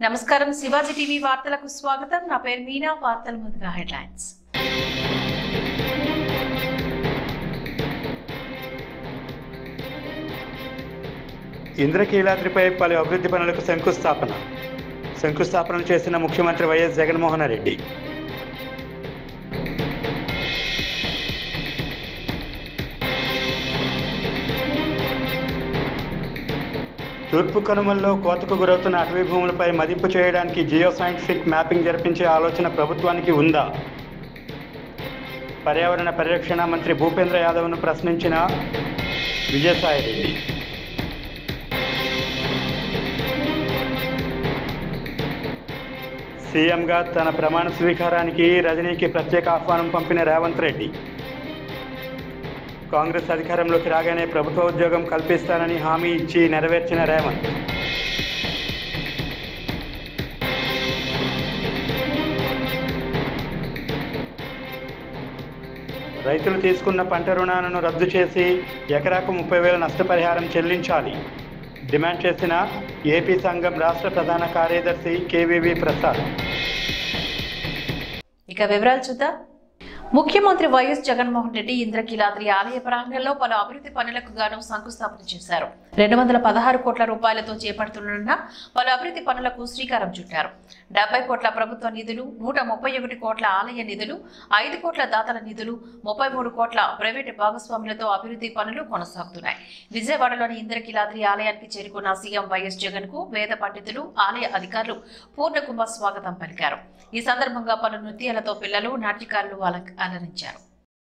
నమస్కారం శివాజీ టీవీ వార్తలకు స్వాగతం నా పేరు మీనా వార్తల ముందుగా హెడ్లైన్స్ ఇంద్రకీలాద్రిపై పలు అభివృద్ధి పనులకు శంకుస్థాపన శంకుస్థాపనలు చేసిన ముఖ్యమంత్రి వైఎస్ జగన్మోహన్ రెడ్డి తూర్పు కనుమల్లో కోతకు గురవుతున్న అటవీ భూములపై మదింపు చేయడానికి జియో సైంటిఫిక్ మ్యాపింగ్ జరిపించే ఆలోచన ప్రభుత్వానికి ఉందా పర్యావరణ పరిరక్షణ మంత్రి భూపేంద్ర యాదవ్ను ప్రశ్నించిన విజయసాయిరెడ్డి సీఎంగా తన ప్రమాణ స్వీకారానికి రజనీకి ప్రత్యేక ఆహ్వానం పంపిన రేవంత్ రెడ్డి కాంగ్రెస్ అధికారంలోకి రాగానే ప్రభుత్వ ఉద్యోగం కల్పిస్తానని హామీ ఇచ్చి నెరవేర్చిన రేవంత్ రైతులు తీసుకున్న పంట రుణాలను రద్దు చేసి ఎకరాకు ముప్పై వేల నష్టపరిహారం చెల్లించాలి డిమాండ్ చేసిన ఏపీ సంఘం రాష్ట్ర ప్రధాన కార్యదర్శి కేవీవి ప్రసాద్ ఇక వివరాలు చూద్దాం ముఖ్యమంత్రి వైఎస్ జగన్మోహన్ రెడ్డి ఇంద్రకీలాద్రి ఆలయ ప్రాంగణంలో పలు అభివృద్ధి పనులకు గాను శంకుస్థాపన చేశారు రెండు వందల పదహారు కోట్ల రూపాయలతో చేపడుతున్న పలు అభివృద్ధి పనులకు శ్రీకారం చుట్టారు డెబ్బై కోట్ల ప్రభుత్వ నిధులు నూట ముప్పై ఒకటి కోట్ల ఆలయ నిధులు ఐదు కోట్ల దాతల నిధులు ముప్పై మూడు కోట్ల ప్రైవేటు భాగస్వాములతో అభివృద్ధి పనులు కొనసాగుతున్నాయి విజయవాడలోని ఇంద్రకీలాద్రి ఆలయానికి చేరుకున్న సీఎం వైఎస్ జగన్ కు వేద పండితులు ఆలయ అధికారులు పూర్ణకుంభ స్వాగతం పలికారు ఈ సందర్భంగా పలు నృత్యాలతో పిల్లలు నాట్యకారులు అల- అలరించారు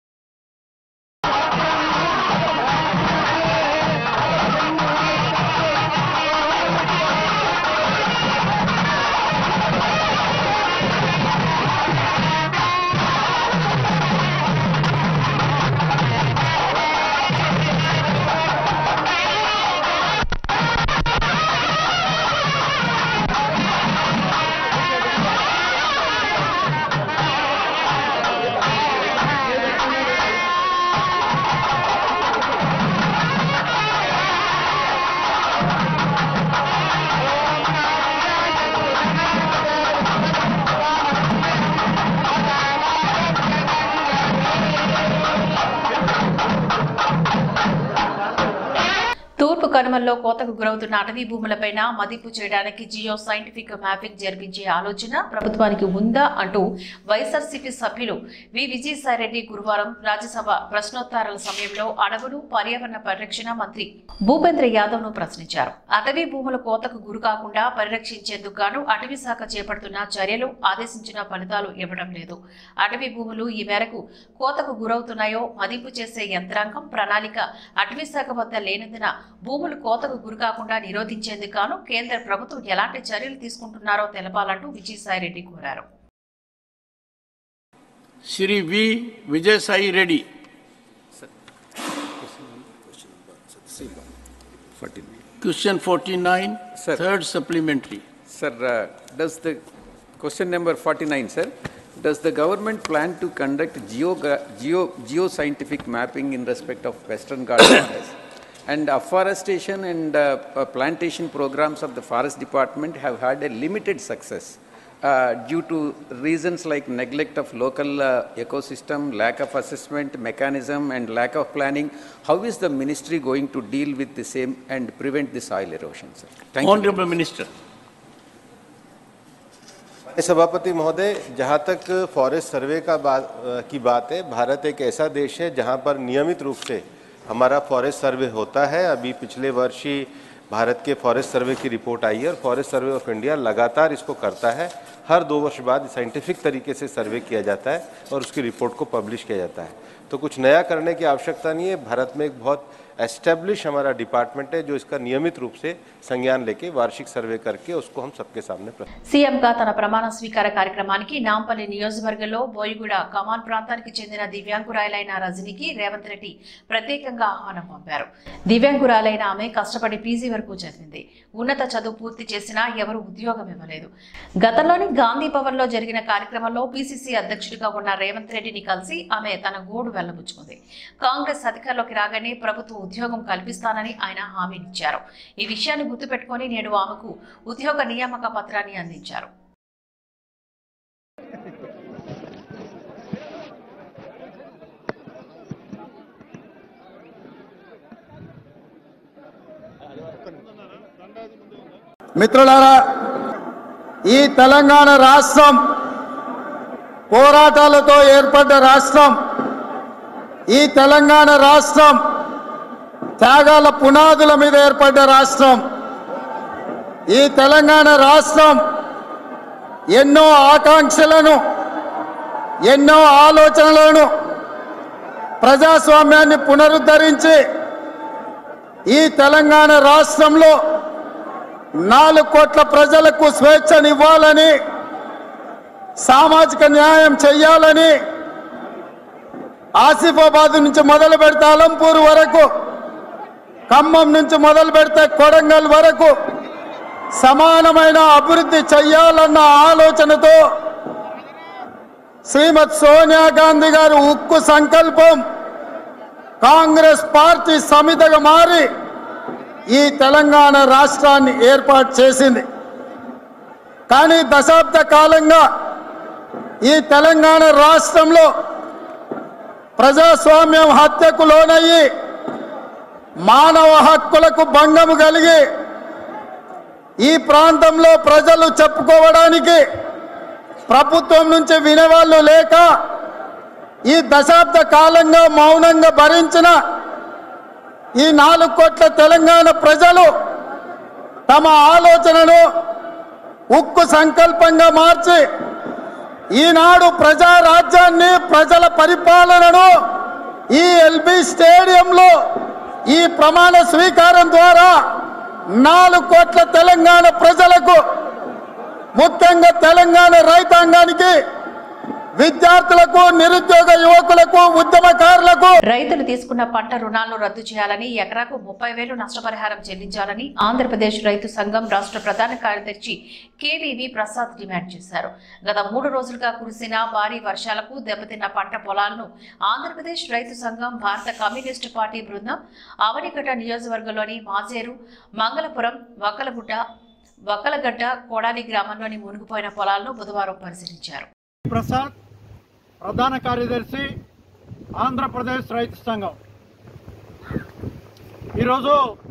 తూర్పు కనుమల్లో కోతకు గురవుతున్న అటవీ భూములపైన మదింపు చేయడానికి జియో సైంటిఫిక్ మ్యాపింగ్ జరిపించే ఆలోచన ప్రభుత్వానికి ఉందా అంటూ వైఎస్ఆర్సీపీ సభ్యులు వి విజయసాయిరెడ్డి గురువారం రాజ్యసభ ప్రశ్నోత్తరాల సమయంలో అడవులు పర్యావరణ పరిరక్షణ మంత్రి భూపేంద్ర యాదవ్ ను ప్రశ్నించారు అటవీ భూముల కోతకు గురి కాకుండా పరిరక్షించేందుకు గాను అటవీ శాఖ చేపడుతున్న చర్యలు ఆదేశించిన ఫలితాలు ఇవ్వడం లేదు అటవీ భూములు ఈ మేరకు కోతకు గురవుతున్నాయో మదింపు చేసే యంత్రాంగం ప్రణాళిక అటవీ శాఖ వద్ద లేనందున భూములు కోతకు గురికాకుండా నిరోధించేందుకు గాను కేంద్ర ప్రభుత్వం ఎలాంటి చర్యలు తీసుకుంటున్నారో తెలపాలంటూ విజయసాయిరెడ్డి కోరారు Shri V Vijay Sai Reddy question 49 Sir. third supplementary Sir, uh, does the, question number 49, sir. Does the government plan to conduct geogra- geo, geoscientific mapping in respect of Western Ghats forest? And afforestation and uh, uh, plantation programs of the Forest Department have had a limited success uh, due to reasons like neglect of local uh, ecosystem, lack of assessment mechanism, and lack of planning. How is the ministry going to deal with the same and prevent the soil erosion, sir? Thank you. honorable minister माननीय सभापति महोदय जहाँ तक forest survey का बात की बात है भारत एक ऐसा देश है जहाँ पर नियमित रूप से हमारा फॉरेस्ट सर्वे होता है अभी पिछले वर्ष ही भारत के फॉरेस्ट सर्वे की रिपोर्ट आई है और फॉरेस्ट सर्वे ऑफ इंडिया लगातार इसको करता है हर दो वर्ष बाद साइंटिफिक तरीके से सर्वे किया जाता है और उसकी रिपोर्ट को पब्लिश किया जाता है तो कुछ नया करने की आवश्यकता नहीं है भारत में एक बहुत एस्टेब्लिश हमारा डिपार्टमेंट है जो इसका नियमित रूप से संज्ञान लेके वार्षिक सर्वे करके उसको हम सबके सामने प्रस्तुत సీఎంగా తన ప్రమాణ స్వీకార కార్యక్రమానికి నాంపల్లి నియోజకవర్గంలో బోయిగూడ కమాన్ ప్రాంతానికి చెందిన దివ్యాంగురాలైన రజనికి రేవంత్ రెడ్డి ప్రత్యేకంగా ఆహ్వానం పంపారు దివ్యాంగురాలైన ఆమె కష్టపడి పీజీ వరకు చదివింది ఉన్నత చదువు పూర్తి చేసినా ఎవరు ఉద్యోగం ఇవ్వలేదు గతంలోని గాంధీ భవన్ లో జరిగిన కార్యక్రమంలో పిసిసి అధ్యక్షుడిగా ఉన్న రేవంత్ రెడ్డిని కలిసి ఆమె తన గోడు వెల్లబుచ్చుకుంది కాంగ్రెస్ అధికారంలోకి రాగానే ప్రభుత్వ ఉద్యోగం కల్పిస్తానని ఆయన హామీనిచ్చారు ఈ విషయాన్ని గుర్తుపెట్టుకుని నేడు ఆమెకు ఉద్యోగ నియామక పత్రాన్ని అందించారు మిత్రులారా ఈ తెలంగాణ రాష్ట్రం పోరాటాలతో ఏర్పడ్డ రాష్ట్రం ఈ తెలంగాణ రాష్ట్రం త్యాగాల పునాదుల మీద ఏర్పడ్డ రాష్ట్రం ఈ తెలంగాణ రాష్ట్రం ఎన్నో ఆకాంక్షలను ఎన్నో ఆలోచనలను ప్రజాస్వామ్యాన్ని పునరుద్ధరించి ఈ తెలంగాణ రాష్ట్రంలో నాలుగు కోట్ల ప్రజలకు స్వేచ్ఛనివ్వాలని సామాజిక న్యాయం చెయ్యాలని ఆసిఫాబాద్ నుంచి మొదలు పెడితే అలంపూర్ వరకు ఖమ్మం నుంచి మొదలు పెడితే కొడంగల్ వరకు సమానమైన అభివృద్ధి చెయ్యాలన్న ఆలోచనతో శ్రీమతి సోనియా గాంధీ గారు ఉక్కు సంకల్పం కాంగ్రెస్ పార్టీ సమితగా మారి ఈ తెలంగాణ రాష్ట్రాన్ని ఏర్పాటు చేసింది కానీ దశాబ్ద కాలంగా ఈ తెలంగాణ రాష్ట్రంలో ప్రజాస్వామ్యం హత్యకు లోనయ్యి మానవ హక్కులకు భంగము కలిగి ఈ ప్రాంతంలో ప్రజలు చెప్పుకోవడానికి ప్రభుత్వం నుంచి వినేవాళ్ళు లేక ఈ దశాబ్ద కాలంగా మౌనంగా భరించిన ఈ నాలుగు కోట్ల తెలంగాణ ప్రజలు తమ ఆలోచనను ఉక్కు సంకల్పంగా మార్చి ఈనాడు ప్రజా రాజ్యాన్ని ప్రజల పరిపాలనను ఈ ఎల్బి స్టేడియంలో ఈ ప్రమాణ స్వీకారం ద్వారా నాలుగు కోట్ల తెలంగాణ ప్రజలకు ముఖ్యంగా తెలంగాణ రైతాంగానికి విద్యార్థులకు నిరుద్యోగ యువకులకు ఉద్యమకారులకు రైతులు తీసుకున్న పంట రుణాలను రద్దు చేయాలని ఎకరాకు ముప్పై వేలు నష్టపరిహారం చెల్లించాలని ఆంధ్రప్రదేశ్ రైతు సంఘం రాష్ట్ర ప్రధాన కార్యదర్శి కేవీవి ప్రసాద్ డిమాండ్ చేశారు గత మూడు రోజులుగా కురిసిన భారీ వర్షాలకు దెబ్బతిన్న పంట పొలాలను ఆంధ్రప్రదేశ్ రైతు సంఘం భారత కమ్యూనిస్టు పార్టీ బృందం అవనిగడ్డ నియోజకవర్గంలోని మాజేరు మంగళపురం వక్కలగుడ్డ వక్కలగడ్డ కోడాలి గ్రామంలోని మునిగిపోయిన పొలాలను బుధవారం పరిశీలించారు ప్రసాద్ ప్రధాన కార్యదర్శి ఆంధ్రప్రదేశ్ రైతు సంఘం ఈరోజు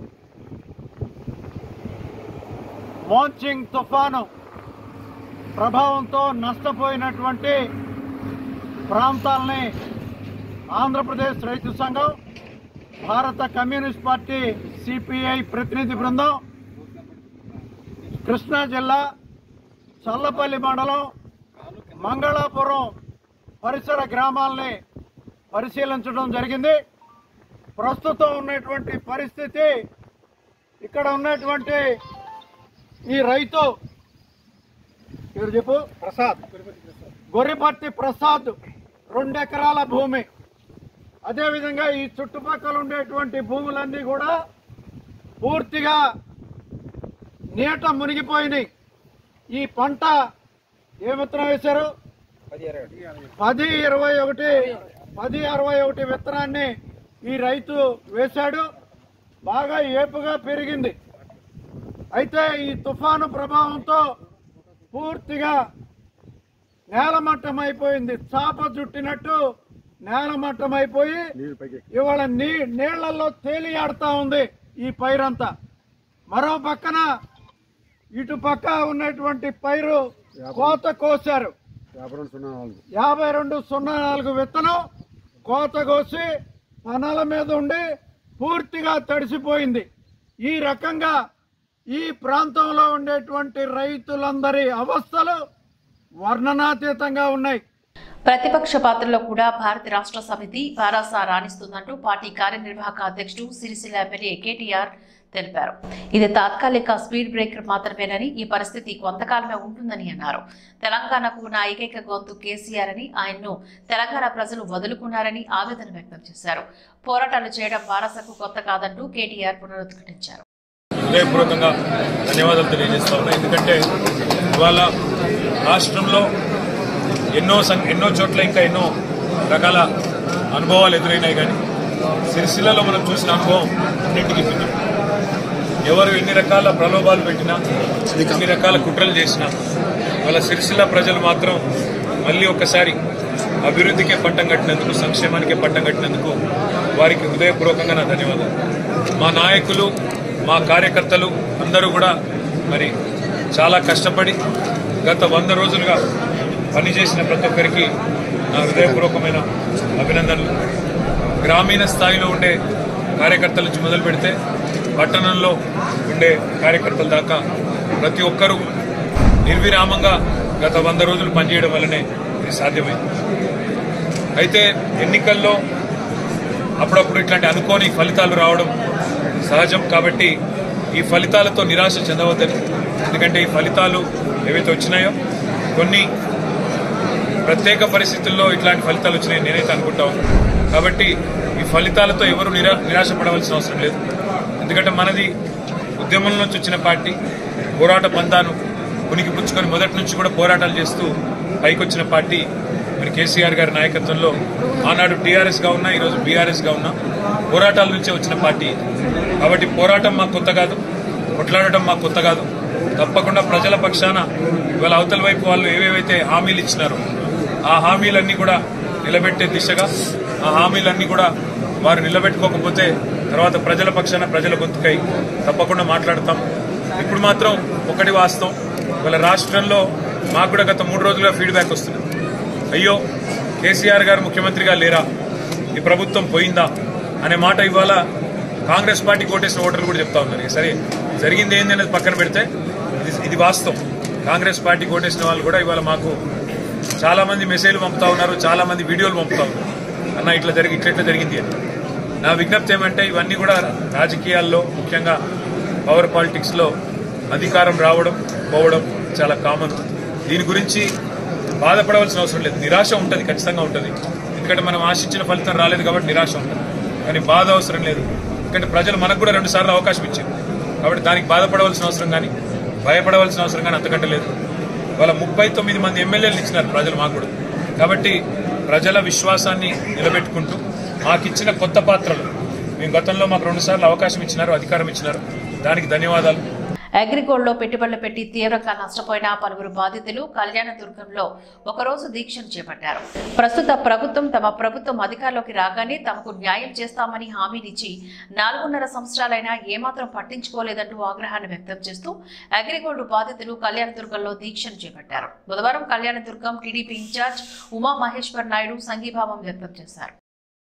మోన్చింగ్ తుఫాను ప్రభావంతో నష్టపోయినటువంటి ప్రాంతాలని ఆంధ్రప్రదేశ్ రైతు సంఘం భారత కమ్యూనిస్ట్ పార్టీ సిపిఐ ప్రతినిధి బృందం కృష్ణా జిల్లా చల్లపల్లి మండలం మంగళాపురం పరిసర గ్రామాలని పరిశీలించడం జరిగింది ప్రస్తుతం ఉన్నటువంటి పరిస్థితి ఇక్కడ ఉన్నటువంటి ఈ రైతు పేరు చెప్పు ప్రసాద్ గొర్రెపర్తి ప్రసాద్ రెండు ఎకరాల భూమి అదేవిధంగా ఈ చుట్టుపక్కల ఉండేటువంటి భూములన్నీ కూడా పూర్తిగా నీట మునిగిపోయినాయి ఈ పంట ఏ విత్తనం వేశారు పది ఇరవై ఒకటి పది అరవై ఒకటి విత్తనాన్ని ఈ రైతు వేశాడు బాగా ఏపుగా పెరిగింది అయితే ఈ తుఫాను ప్రభావంతో పూర్తిగా నేలమట్టం అయిపోయింది చాప చుట్టినట్టు నేలమట్టం అయిపోయి ఇవాళ నీ నీళ్లలో తేలియాడుతా ఉంది ఈ పైరంతా మరో పక్కన ఇటు పక్క ఉన్నటువంటి పైరు కోత కోసారు యాభై రెండు సున్నా నాలుగు విత్తనం కోత కోసి పనాల మీద ఉండి పూర్తిగా తడిసిపోయింది ఈ రకంగా ఈ ప్రాంతంలో ఉండేటువంటి రైతులందరి అవస్థలు వర్ణనాతీతంగా ఉన్నాయి ప్రతిపక్ష పాత్రలో కూడా భారత రాష్ట్ర సమితి భారాస రాణిస్తుందంటూ పార్టీ కార్యనిర్వాహక అధ్యక్షుడు సిరిసిల్ల ఎమ్మెల్యే కేటీఆర్ తెలిపారు ఇది తాత్కాలిక స్పీడ్ బ్రేకర్ మాత్రమేనని ఈ పరిస్థితి కొంతకాలమే ఉంటుందని అన్నారు తెలంగాణకు ఉన్న ఏకైక గొంతు కేసీఆర్ అని ఆయన్ను తెలంగాణ ప్రజలు వదులుకున్నారని ఆవేదన వ్యక్తం చేశారు పోరాటాలు చేయడం భారసకు కొత్త కాదంటూ కేటీఆర్ పునరుద్ఘాటించారు హృదయపూర్వకంగా ధన్యవాదాలు తెలియజేస్తా ఉన్నా ఎందుకంటే ఇవాళ రాష్ట్రంలో ఎన్నో సం- ఎన్నో చోట్ల ఇంకా ఎన్నో రకాల అనుభవాలు ఎదురైనాయి కానీ సిరిసిల్లలో మనం చూసిన అనుభవం అన్నింటికి భిన్నం ఎవరు ఎన్ని రకాల ప్రలోభాలు పెట్టినా ఎన్ని రకాల కుట్రలు చేసినా వాళ్ళ సిరిసిల్ల ప్రజలు మాత్రం మళ్ళీ ఒక్కసారి అభివృద్ధికే పట్టం కట్టినందుకు సంక్షేమానికే పట్టం కట్టినందుకు వారికి హృదయపూర్వకంగా నా ధన్యవాదాలు మా నాయకులు మా కార్యకర్తలు అందరూ కూడా మరి చాలా కష్టపడి గత వంద రోజులుగా పనిచేసిన ప్రతి ఒక్కరికి నా హృదయపూర్వకమైన అభినందనలు గ్రామీణ స్థాయిలో ఉండే కార్యకర్తల నుంచి మొదలు పెడితే పట్టణంలో ఉండే కార్యకర్తల దాకా ప్రతి ఒక్కరూ నిర్విరామంగా గత వంద రోజులు పనిచేయడం వల్లనే ఇది సాధ్యమైంది అయితే ఎన్నికల్లో అప్పుడప్పుడు ఇట్లాంటి అనుకోని ఫలితాలు రావడం సహజం కాబట్టి ఈ ఫలితాలతో నిరాశ చెందవద్దని ఎందుకంటే ఈ ఫలితాలు ఏవైతే వచ్చినాయో కొన్ని ప్రత్యేక పరిస్థితుల్లో ఇట్లాంటి ఫలితాలు వచ్చినాయి నేనైతే అనుకుంటా ఉన్నాను. కాబట్టి ఈ ఫలితాలతో ఎవరు నిరా నిరాశ పడవలసిన అవసరం లేదు ఎందుకంటే మనది ఉద్యమం నుంచి వచ్చిన పార్టీ పోరాట పంతాను ఉనికి పుచ్చుకొని మొదటి నుంచి కూడా పోరాటాలు చేస్తూ పైకొచ్చిన పార్టీ మరి కేసీఆర్ గారి నాయకత్వంలో ఆనాడు టీఆర్ఎస్ గా ఉన్నా ఈరోజు బీఆర్ఎస్ గా ఉన్నా పోరాటాల నుంచే వచ్చిన పార్టీ ఇది. కాబట్టి పోరాటం మాకు కొత్త కాదు కొట్లాడటం మాకు కొత్త కాదు తప్పకుండా ప్రజల పక్షాన ఇవాళ అవతల వైపు వాళ్ళు ఏవేవైతే హామీలు ఇచ్చినారో ఆ హామీలన్నీ కూడా నిలబెట్టే దిశగా ఆ హామీలన్నీ కూడా వారు నిలబెట్టుకోకపోతే తర్వాత ప్రజల పక్షాన ప్రజల గొంతుకై తప్పకుండా మాట్లాడతాం ఇప్పుడు మాత్రం ఒకటి వాస్తవం ఇవాళ రాష్ట్రంలో మాకు కూడా గత మూడు రోజులుగా ఫీడ్బ్యాక్ వస్తుంది అయ్యో కేసీఆర్ గారు ముఖ్యమంత్రిగా లేరా ఈ ప్రభుత్వం పోయిందా అనే మాట ఇవాళ కాంగ్రెస్ పార్టీ కోటేసిన ఓటర్లు కూడా చెప్తా ఉన్నారు సరే జరిగింది ఏంది అనేది పక్కన పెడితే ఇది ఇది వాస్తవం కాంగ్రెస్ పార్టీ కోటేసిన వాళ్ళు కూడా ఇవాళ మాకు చాలా మంది మెసేజ్లు పంపుతా ఉన్నారు చాలా మంది వీడియోలు పంపుతా ఉన్నారు అన్న ఇట్లా జరిగి ఇట్లా ఇట్లా జరిగింది అని నా విజ్ఞప్తి ఏమంటే ఇవన్నీ కూడా రాజకీయాల్లో ముఖ్యంగా పవర్ పాలిటిక్స్ లో అధికారం రావడం పోవడం చాలా కామన్ దీని గురించి బాధపడవలసిన అవసరం లేదు నిరాశ ఉంటుంది ఖచ్చితంగా ఉంటుంది ఎందుకంటే మనం ఆశించిన ఫలితం రాలేదు కాబట్టి నిరాశ ఉంటుంది కానీ బాధ అవసరం లేదు ఎందుకంటే ప్రజలు మనకు కూడా రెండు సార్లు అవకాశం ఇచ్చారు కాబట్టి దానికి బాధపడవలసిన అవసరం కానీ భయపడవలసిన అవసరం కానీ అంతకంటే లేదు వాళ్ళ ముప్పై తొమ్మిది మంది ఎమ్మెల్యేలు ఇచ్చినారు ప్రజలు మాకు కూడా కాబట్టి ప్రజల విశ్వాసాన్ని నిలబెట్టుకుంటూ మాకు ఇచ్చిన కొత్త పాత్రలు మేము గతంలో మాకు రెండు సార్లు అవకాశం ఇచ్చినారు అధికారం ఇచ్చినారు దానికి ధన్యవాదాలు అగ్రిగోల్డ్ లో పెట్టుబడులు పెట్టి తీవ్రంగా నష్టపోయిన పలువురు బాధితులు కళ్యాణదుర్గంలో ఒకరోజు దీక్షను చేపట్టారు ప్రస్తుత ప్రభుత్వం తమ ప్రభుత్వం అధికారంలోకి రాగానే తమకు న్యాయం చేస్తామని హామీనిచ్చి నాలుగున్నర సంవత్సరాలైనా ఏమాత్రం పట్టించుకోలేదంటూ ఆగ్రహాన్ని వ్యక్తం చేస్తూ అగ్రిగోల్డ్ బాధితులు కళ్యాణదుర్గంలో దీక్షను చేపట్టారు బుధవారం కళ్యాణదుర్గం టీడీపీ ఇన్ఛార్జ్ ఉమా మహేశ్వర్ నాయుడు సంఘీభావం వ్యక్తం చేశారు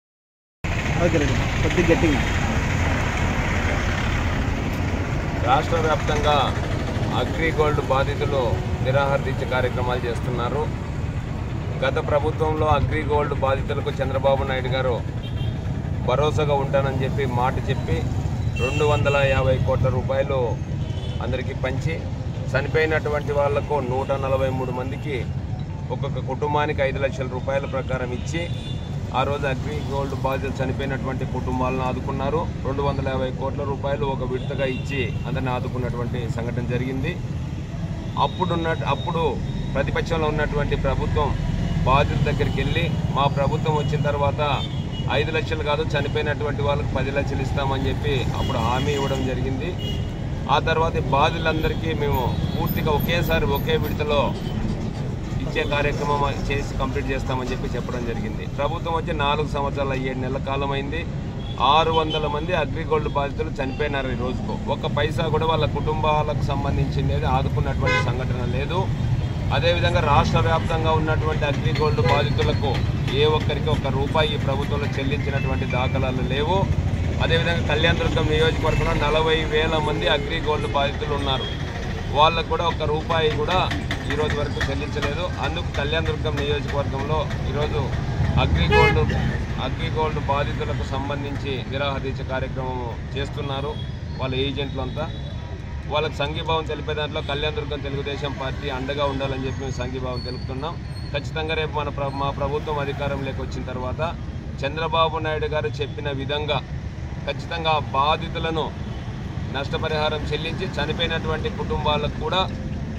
రాష్ట్ర వ్యాప్తంగా అగ్రిగోల్డ్ బాధితులు నిరాహార దీక్ష కార్యక్రమాలు చేస్తున్నారు గత ప్రభుత్వంలో అగ్రిగోల్డ్ బాధితులకు చంద్రబాబు నాయుడు గారు భరోసాగా ఉంటానని చెప్పి మాట చెప్పి రెండు వందల యాభై కోట్ల రూపాయలు అందరికీ పంచి చనిపోయినటువంటి వాళ్లకు నూట నలభై మూడు మందికి ఒక్కొక్క కుటుంబానికి ఐదు లక్షల రూపాయల ప్రకారం ఇచ్చి ఆ రోజు అగ్రి గోల్డ్ బాధితులు చనిపోయినటువంటి కుటుంబాలను ఆదుకున్నారు రెండు వందల యాభై కోట్ల రూపాయలు ఒక విడతగా ఇచ్చి అందరిని ఆదుకున్నటువంటి సంఘటన జరిగింది అప్పుడున్న అప్పుడు ప్రతిపక్షంలో ఉన్నటువంటి ప్రభుత్వం బాధితుల దగ్గరికి వెళ్ళి మా ప్రభుత్వం వచ్చిన తర్వాత ఐదు లక్షలు కాదు చనిపోయినటువంటి వాళ్ళకి పది లక్షలు ఇస్తామని చెప్పి అప్పుడు హామీ ఇవ్వడం జరిగింది ఆ తర్వాత ఈ బాధితులందరికీ మేము పూర్తిగా ఒకేసారి ఒకే విడతలో ఇచ్చే కార్యక్రమం చేసి కంప్లీట్ చేస్తామని చెప్పి చెప్పడం జరిగింది ప్రభుత్వం వచ్చి నాలుగు సంవత్సరాల ఏడు నెలల కాలం అయింది ఆరు వందల మంది అగ్రిగోల్డ్ బాధితులు చనిపోయినారు ఈ రోజుకు ఒక పైసా కూడా వాళ్ళ కుటుంబాలకు సంబంధించినది ఆదుకున్నటువంటి సంఘటన లేదు అదేవిధంగా రాష్ట్ర వ్యాప్తంగా ఉన్నటువంటి అగ్రిగోల్డ్ బాధితులకు ఏ ఒక్కరికి ఒక్క రూపాయి ఈ ప్రభుత్వంలో చెల్లించినటువంటి దాఖలాలు లేవు అదేవిధంగా కళ్యాణదుర్గం నియోజకవర్గంలో నలభై వేల మంది అగ్రిగోల్డ్ బాధితులు ఉన్నారు వాళ్ళకు కూడా ఒక రూపాయి కూడా ఈ రోజు వరకు చెల్లించలేదు అందుకు కళ్యాణదుర్గం నియోజకవర్గంలో ఈరోజు అగ్రిగోల్డ్ అగ్రిగోల్డ్ బాధితులకు సంబంధించి నిరాహార దీక్ష కార్యక్రమం చేస్తున్నారు వాళ్ళ ఏజెంట్లంతా వాళ్ళకి సంఘీభావం తెలిపే దాంట్లో కళ్యాణదుర్గం తెలుగుదేశం పార్టీ అండగా ఉండాలని చెప్పి మేము సంఘీభావం తెలుపుతున్నాం ఖచ్చితంగా రేపు మన ప్ర- మా ప్రభుత్వం అధికారంలోకి వచ్చిన తర్వాత చంద్రబాబు నాయుడు గారు చెప్పిన విధంగా ఖచ్చితంగా ఆ బాధితులను నష్టపరిహారం చెల్లించి చనిపోయినటువంటి కుటుంబాలకు కూడా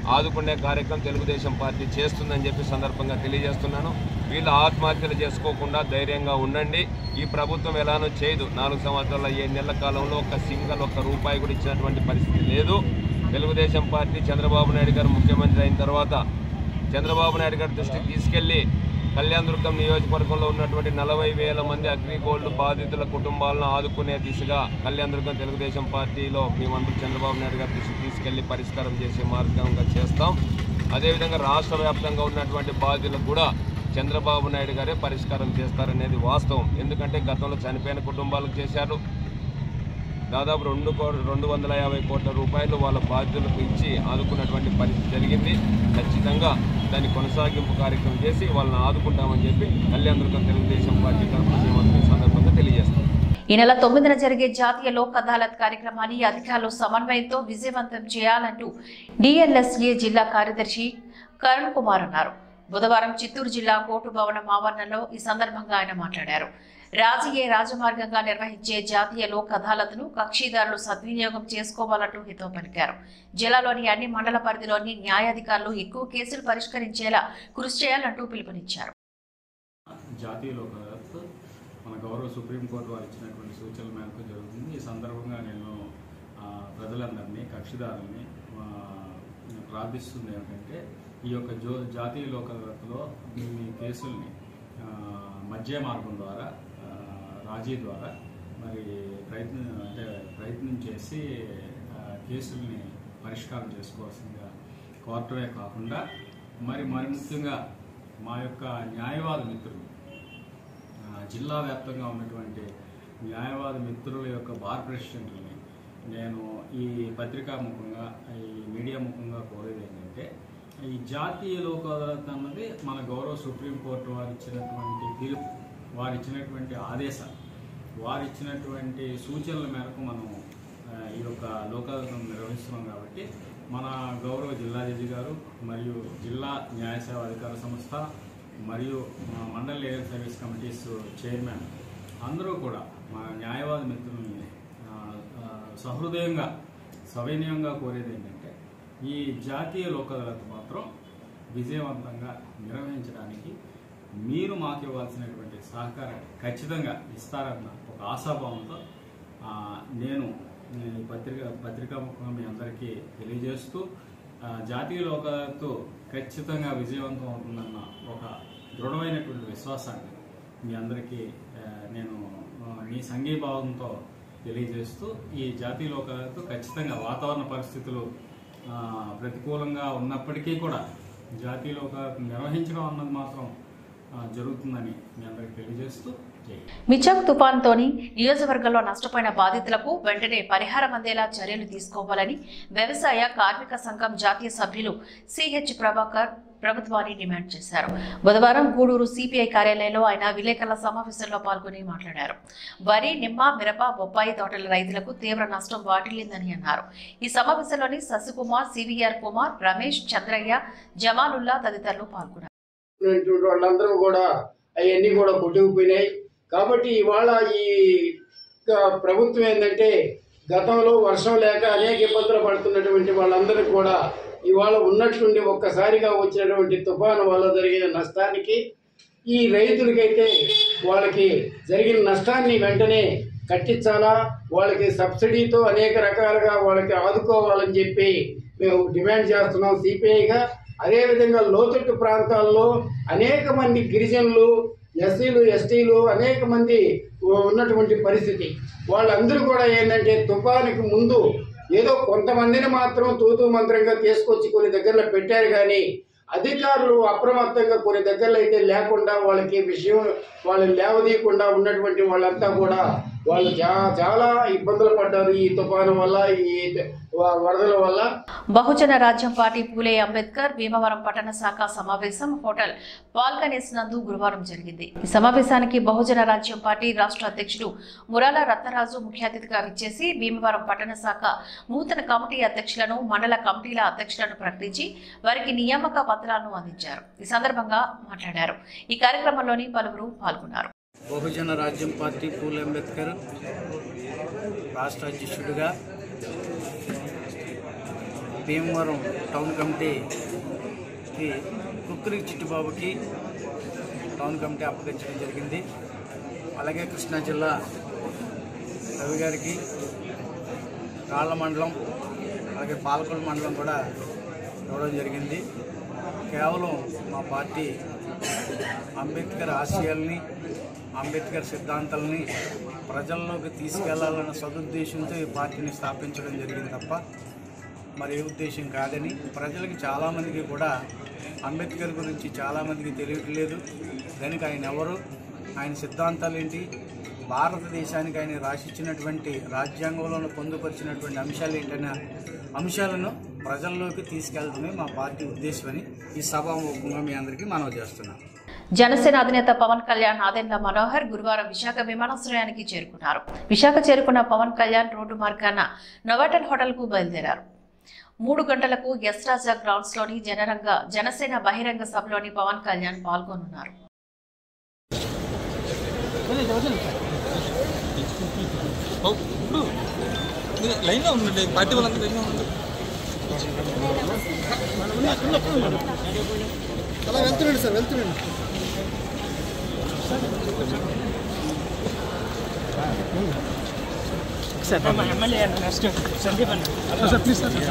ఆదుకునే కార్యక్రమం తెలుగుదేశం పార్టీ చేస్తుందని చెప్పి సందర్భంగా తెలియజేస్తున్నాను వీళ్ళు ఆత్మహత్యలు చేసుకోకుండా ధైర్యంగా ఉండండి ఈ ప్రభుత్వం ఎలానో చేయదు నాలుగు సంవత్సరాల ఏడు నెలల కాలంలో ఒక సింగల్ ఒక్క రూపాయి కూడా ఇచ్చినటువంటి పరిస్థితి లేదు తెలుగుదేశం పార్టీ చంద్రబాబు నాయుడు గారు ముఖ్యమంత్రి అయిన తర్వాత చంద్రబాబు నాయుడు గారి దృష్టికి తీసుకెళ్లి కళ్యాణదుర్గం నియోజకవర్గంలో ఉన్నటువంటి నలభై వేల మంది అగ్రిగోల్డ్ బాధితుల కుటుంబాలను ఆదుకునే దిశగా కళ్యాణదుర్గం తెలుగుదేశం పార్టీలో మేమందరూ చంద్రబాబు నాయుడు గారి దృష్టికి తీసుకెళ్లి పరిష్కారం చేసే మార్గంగా చేస్తాం అదేవిధంగా రాష్ట్ర వ్యాప్తంగా ఉన్నటువంటి బాధితులకు కూడా చంద్రబాబు నాయుడు గారే పరిష్కారం చేస్తారనేది వాస్తవం ఎందుకంటే గతంలో చనిపోయిన కుటుంబాలకు చేశారు దాదాపు రెండు కో రెండు వందల యాభై కోట్ల రూపాయలు వాళ్ళ బాధ్యులకు ఇచ్చి ఆదుకున్నటువంటి పరిస్థితి జరిగింది ఖచ్చితంగా దాని కొనసాగింపు కార్యక్రమం చేసి వాళ్ళని ఆదుకుంటామని చెప్పి కళ్యాణదుర్గం తెలుగుదేశం పార్టీ తరఫున మేమందరం ఈ సందర్భంగా తెలియజేస్తాం ఈ నెల తొమ్మిదిన జరిగే జాతీయ లోక్ అదాలత్ కార్యక్రమాన్ని అధికారులు సమన్వయంతో విజయవంతం చేయాలంటూ డిఎల్ఎస్ఏ జిల్లా కార్యదర్శి కరుణ్ కుమార్ అన్నారు బుధవారం చిత్తూరు జిల్లా కోర్టు భవనం ఆవరణలో ఈ సందర్భంగా ఆయన మాట్లాడారు రాజకీయ రాజమార్గంగా నిర్వహించే జాతీయ లోక్ అదాలత్ను కక్షిదారులు సద్వినియోగం చేసుకోవాలంటూ హితవు పలికారు జిల్లాలోని అన్ని మండల పరిధిలోని న్యాయాధికారులు ఎక్కువ కేసులు పరిష్కరించేలా కృషి చేయాలంటూ పిలుపునిచ్చారు జాతీయ లోక్ అదాలత్ మన గౌరవ సుప్రీంకోర్టు వారు ఇచ్చినటువంటి సూచనల మేరకు జరుగుతుంది ఈ సందర్భంగా నేను ఆ, ప్రజలందరినీ కక్షిదారుల్ని ఆ, నేను ప్రార్థిస్తుంది ఏమిటంటే ఈ యొక్క జో జాతీయ లోక్ అదాలత్లో మీ మీ కేసుల్ని ఆ, మధ్య మార్గం ద్వారా ఆ, రాజీ ద్వారా మరి ప్రయత్నం అంటే ప్రయత్నం చేసి ఆ, కేసుల్ని పరిష్కారం చేసుకోవాల్సిందిగా కోరటమే కాకుండా మరి మరి ముఖ్యంగా మా యొక్క న్యాయవాద మిత్రులు ఆ, జిల్లా వ్యాప్తంగా ఉన్నటువంటి న్యాయవాద మిత్రుల యొక్క బార్ ప్రెసిడెంట్లని నేను ఈ పత్రికా ముఖంగా ఈ మీడియా ముఖంగా కోరేది ఏంటంటే ఈ జాతీయ లోక్ అదాలత్ అన్నది మన గౌరవ సుప్రీంకోర్టు వారు ఇచ్చినటువంటి తీర్పు వారు ఇచ్చినటువంటి ఆదేశాలు వారు ఇచ్చినటువంటి సూచనల మేరకు మనం ఆ, ఈ యొక్క లోక్ అదాలత్ను నిర్వహిస్తున్నాం కాబట్టి మన గౌరవ జిల్లా జడ్జి గారు మరియు జిల్లా న్యాయ సేవా అధికార సంస్థ మరియు మా mandal legal service committees chairman అందరూ కూడా మా న్యాయవాద మిత్రుల్ని ఆ, ఆ, సహృదయంగా సవినయంగా కోరేది ఏంటంటే ఈ జాతీయ లోక్ అదాలత్ మాత్రం విజయవంతంగా నిర్వహించడానికి మీరు మాకు ఇవ్వాల్సినటువంటి సహకారాన్ని ఖచ్చితంగా ఇస్తారన్న ఒక ఆశాభావంతో ఆ, నేను ఈ పత్రిక పత్రికాముఖంగా మీ అందరికీ తెలియజేస్తూ ఆ, జాతీయ లోక్ అదాలత్ ఖచ్చితంగా విజయవంతం అవుతుందన్న ఒక దృఢమైనటువంటి విశ్వాసాన్ని మీ అందరికీ ఆ, నేను ఆ, మీ సంఘీభావంతో తెలియజేస్తూ ఈ జాతీయ లోక్ అదాలత్ ఖచ్చితంగా వాతావరణ పరిస్థితులు ఆ, ప్రతికూలంగా ఉన్నప్పటికీ కూడా జాతీయ లోక్ అదాలత్ నిర్వహించడం అన్నది మాత్రం ఆ, జరుగుతుందని మీ అందరికీ తెలియజేస్తూ జై హింద్. మిచాక్ తుఫాన్తోని నియోజకవర్గంలో నష్టపోయిన బాధితులకు వెంటనే పరిహారం అందేలా చర్యలు తీసుకోవాలని వ్యవసాయ కార్మిక సంఘం జాతీయ సభ్యులు సిహెచ్ ప్రభాకర్ ప్రభుత్వాన్ని డిమాండ్ చేశారు బుధవారం గూడూరు సిపిఐ కార్యాలయంలో ఆయన విలేకరుల సమావేశంలో పాల్గొని మాట్లాడారు వరి నిమ్మ మిరప బొప్పాయి తోటల రైతులకు తీవ్ర నష్టం వాటిల్లిందని అన్నారు ఈ సమావేశంలోని శశికుమార్ సివిఆర్ కుమార్ రమేష్ చంద్రయ్య జమాలుల్లా తదితరులు పాల్గొన్నారు ఉన్నటువంటి వాళ్ళందరూ కూడా అవన్నీ కూడా కొట్టుకుపోయినాయి కాబట్టి ఇవాళ ఈ క- ప్రభుత్వం ఏంటంటే గతంలో వర్షం లేక అనేక ఇబ్బందులు పడుతున్నటువంటి వాళ్ళందరూ కూడా ఇవాళ ఉన్నట్టుండి ఒక్కసారిగా వచ్చినటువంటి తుఫాను వల్ల జరిగిన నష్టానికి ఈ రైతులకైతే వాళ్ళకి జరిగిన నష్టాన్ని వెంటనే కట్టించాలా వాళ్ళకి సబ్సిడీతో అనేక రకాలుగా వాళ్ళకి ఆదుకోవాలని చెప్పి మేము డిమాండ్ చేస్తున్నాం సిపిఐగా అదేవిధంగా లోతట్టు ప్రాంతాల్లో అనేక మంది గిరిజనులు ఎస్సీలు ఎస్టీలు అనేక మంది ఉన్నటువంటి పరిస్థితి వాళ్ళందరూ కూడా ఏంటంటే తుఫానుకి ముందు ఏదో కొంతమందిని మాత్రం తూతూ మంత్రంగా తీసుకొచ్చి కొన్ని దగ్గరలో పెట్టారు కానీ అధికారులు అప్రమత్తంగా కొన్ని దగ్గరలో అయితే లేకుండా వాళ్ళకి విషయం వాళ్ళు లేవదీయకుండా ఉన్నటువంటి వాళ్ళంతా కూడా వాళ్ళు చా- చాలా ఇబ్బందులు పడ్డారు ఈ తుఫాను వల్ల ఈ వ- వరదల వల్ల బహుజన రాజ్యం పార్టీ పూలే అంబేద్కర్ భీమవరం పట్టణ శాఖ సమావేశం హోటల్ పాల్కనేస్ నందు గురువారం జరిగింది ఈ సమావేశానికి బహుజన రాజ్యం పార్టీ రాష్ట్ర అధ్యక్షుడు మురాల రత్నరాజు ముఖ్య అతిథిగా విచ్చేసి భీమవరం పట్టణ శాఖ నూతన కమిటీ అధ్యక్షులను మండల కమిటీల అధ్యక్షులను ప్రకటించి వారికి నియామక పత్రాలను అందించారు ఈ సందర్భంగా మాట్లాడారు ఈ కార్యక్రమంలోని పలువురు పాల్గొన్నారు బహుజన రాజ్యం పార్టీ పూల్ అంబేద్కర్ రాష్ట్ర అధ్యక్షుడిగా భీమవరం టౌన్ కమిటీకి కుక్కురి చిట్టుబాబుకి టౌన్ కమిటీ అప్పగించడం జరిగింది అలాగే కృష్ణా జిల్లా రవి గారికి రాళ్ల మండలం అలాగే పాలకొల మండలం కూడా ఇవ్వడం జరిగింది కేవలం మా పార్టీ అంబేద్కర్ ఆశయాల్ని అంబేద్కర్ సిద్ధాంతాలని ప్రజల్లోకి తీసుకెళ్లాలన్న సదుద్దేశంతో ఈ పార్టీని స్థాపించడం జరిగింది తప్ప మరి ఏ ఉద్దేశం కాదని ప్రజలకి చాలామందికి కూడా అంబేద్కర్ గురించి చాలామందికి తెలియట్లేదు దానికి ఆయన ఎవరు ఆయన సిద్ధాంతాలు ఏంటి భారతదేశానికి ఆయన రాసిచ్చినటువంటి రాజ్యాంగంలో పొందుపరిచినటువంటి అంశాలు ఏంటన్న అంశాలను ప్రజల్లోకి తీసుకెళ్తమే మా పార్టీ ఉద్దేశమని ఈ సభాముఖంగా మీ అందరికీ మనవి చేస్తున్నాం జనసేన అధినేత పవన్ కళ్యాణ్ ఆదెండ్ల మనోహర్ గురువారం విశాఖ విమానాశ్రయానికి చేరుకున్నారు విశాఖ చేరుకున్న పవన్ కళ్యాణ్ రోడ్డు మార్గాన నోవాటల్ హోటల్ కు బయలుదేరారు మూడు గంటలకు ఎస్ రాజా గ్రౌండ్స్ లోని జనరంగ జనసేన బహిరంగ సభలోని పవన్ కళ్యాణ్ పాల్గొనున్నారు లైన్లో ఉండండి పార్టీ వాళ్ళంతా లైన్లో ఉండండి అలా వెళ్తున్నాడు సార్ వెళ్తున్నాడు ఎమ్మెల్యే నెక్స్ట్ సందీప్ అన్న sir please sir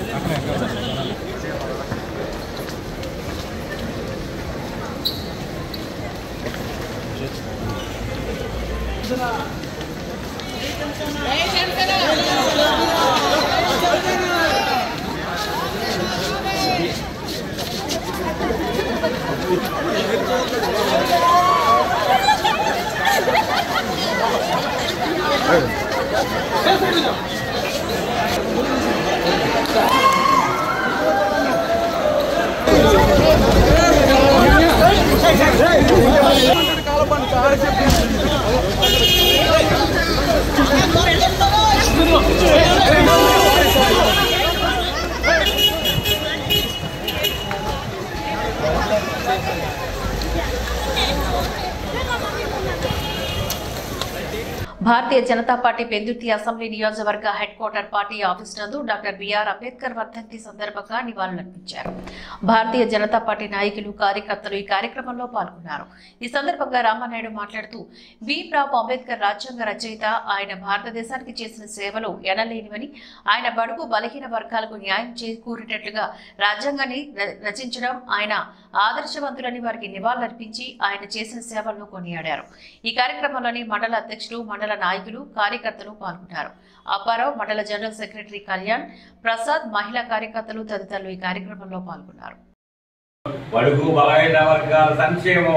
Bharatiya Janata Party Pendurthi assembly నియోజకవర్గ హెడ్ క్వార్టర్ పార్టీ ఆఫీస్ నందు డాక్టర్ బిఆర్ అంబేద్కర్ వర్ధంతి సందర్భంగా నివాళులర్పించారు భారతీయ జనతా పార్టీ నాయకులు కార్యకర్తలు ఈ కార్యక్రమంలో పాల్గొన్నారు ఈ సందర్భంగా రామానాయుడు మాట్లాడుతూ భీమ్రావ్ అంబేద్కర్ రాజ్యాంగ రచయిత ఆయన భారతదేశానికి చేసిన సేవలు ఎనలేనివని ఆయన బడుగు బలహీన వర్గాలకు న్యాయం చేకూరేటట్లుగా రాజ్యాంగాన్ని ర- రచించడం ఆయన ఆదర్శవంతులని వారికి నివాళులర్పించి ఆయన చేసిన సేవలను కొనియాడారు ఈ కార్యక్రమంలోని మండల అధ్యక్షులు మండల నాయకులు కార్యకర్తలు పాల్గొన్నారు అప్పారావు మండల జనరల్ సెక్రటరీ కళ్యాణ్ ప్రసాద్ మహిళా కార్యకర్తలు తదితరులు ఈ కార్యక్రమంలో పాల్గొన్నారు బడుగు బలహీన వర్గాల సంక్షేమం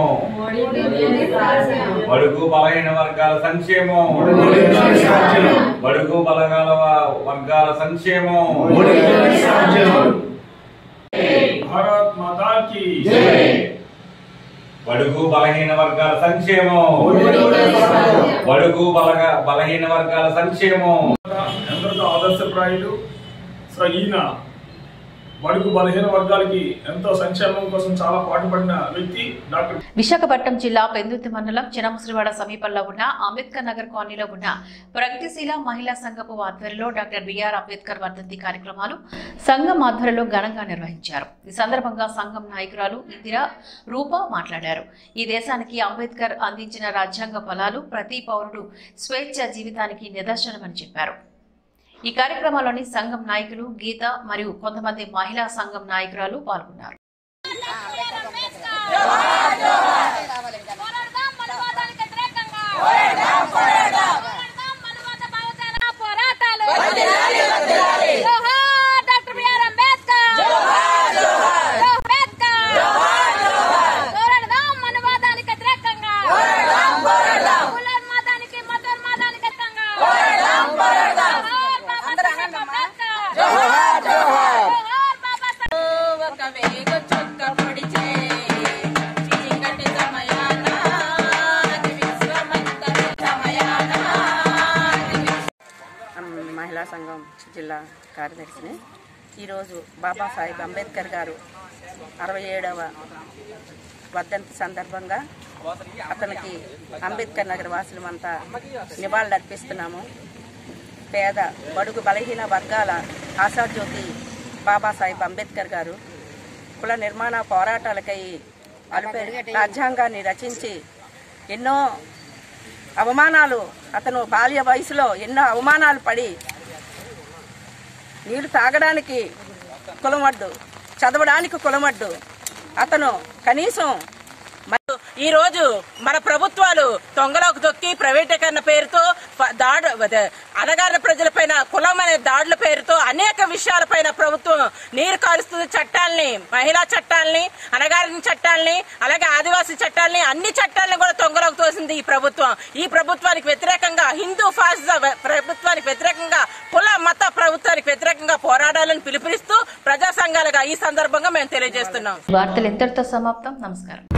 బడుగు బలహీన వర్గాల సంక్షేమం బడుగు బలగాల వర్గాల సంక్షేమం భారత్ మాతా की బడుగు బలహీన వర్గాల సంక్షేమం బడుగు బలగ బలహీన వర్గాల సంక్షేమం ఎందరికో ఆదర్శప్రాయుడు సో ఈయన బడుగు బలహీన వర్గాలకి ఎంతో సంక్షేమం కోసం చాలా పాటుపడిన వ్యక్తి డాక్టర్ విశాఖపట్నం జిల్లా పెందుర్తి మండలం చినముసిరివాడ సమీపంలో ఉన్న అంబేద్కర్ నగర్ కాలనీలో ఉన్న ప్రగతిశీల మహిళా సంఘపు ఆధ్వర్యంలో డాక్టర్ బిఆర్ అంబేద్కర్ వర్ధంతి కార్యక్రమాలు సంఘం ఆధ్వర్యంలో ఘనంగా నిర్వహించారు ఈ సందర్భంగా సంఘం నాయకురాలు ఇందిరా రూప మాట్లాడారు ఈ దేశానికి అంబేద్కర్ అందించిన రాజ్యాంగ ఫలాలు ప్రతి పౌరుడు స్వేచ్ఛ జీవితానికి నిదర్శనమని చెప్పారు ఈ కార్యక్రమంలోని సంఘం నాయకులు గీత మరియు కొంతమంది మహిళా సంఘం నాయకురాలు పాల్గొన్నారు ఒక వేగ చుక్క పొడిచే చీకటి సమయాన అది విశ్వమంతటి సమయాన మహిళా సంఘం జిల్లా కార్యదర్శిని ఈరోజు బాబాసాహెబ్ అంబేద్కర్ గారు అరవై ఏడవ వర్ధంతి సందర్భంగా అతనికి అంబేద్కర్ నగర వాసులమంతా నివాళులర్పిస్తున్నాము పేద బడుగు బలహీన వర్గాల ఆశాజ్యోతి బాబాసాహెబ్ అంబేద్కర్ గారు కుల నిర్మాణ పోరాటాలకై అలుపేరు రాజ్యాంగాన్ని రచించి ఎన్నో అవమానాలు అతను బాల్య వయసులో ఎన్నో అవమానాలు పడి నీళ్లు తాగడానికి కులమడ్డు చదవడానికి కులమడ్డు అతను కనీసం ఈ రోజు మన ప్రభుత్వాలు తొంగలోకి తొక్కి ప్రైవేటీకరణ పేరుతో ఫ- దాడు అదే, అణగారిన ప్రజలపైన కులం అనే దాడుల పేరుతో అనేక విషయాలపైన ప్రభుత్వం నీరు కారుస్తుంది చట్టాలని మహిళా చట్టాలని అణగారిన చట్టాలని అలాగే ఆదివాసీ చట్టాలని అన్ని చట్టాలను కూడా తొంగలోకి తోసింది ఈ ప్రభుత్వం ఈ ప్రభుత్వానికి వ్యతిరేకంగా హిందూ ఫాసిజ వ్య- ప్రభుత్వానికి వ్యతిరేకంగా కుల మత ప్రభుత్వానికి వ్యతిరేకంగా పోరాడాలని పిలుపునిస్తూ ప్రజా సంఘాలుగా ఈ సందర్భంగా మేము తెలియజేస్తున్నాం వార్తలు ఇంతటితో సమాప్తం నమస్కారం